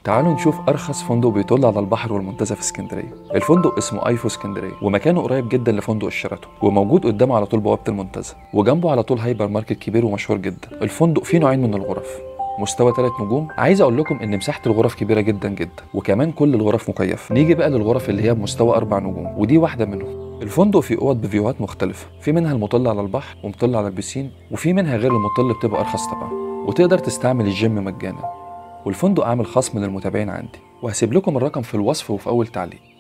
تعالوا نشوف ارخص فندق بيطل على البحر والمنتزه في اسكندريه الفندق اسمه ايفو اسكندريه ومكانه قريب جدا لفندق الشيراتون وموجود قدامه على طول بوابه المنتزه وجنبه على طول هايبر ماركت كبير ومشهور جدا الفندق فيه نوعين من الغرف مستوى 3 نجوم عايز اقول لكم ان مساحه الغرف كبيره جدا جدا وكمان كل الغرف مكيفه نيجي بقى للغرف اللي هي بمستوى 4 نجوم ودي واحده منهم الفندق فيه اوض بفيوهات مختلفه في منها المطل على البحر ومطل على البسين وفي منها غير المطل بتبقى ارخص طبعا وتقدر تستعمل الجيم مجانا والفندق عامل خصم للمتابعين عندي وهسيب لكم الرقم في الوصف وفي اول تعليق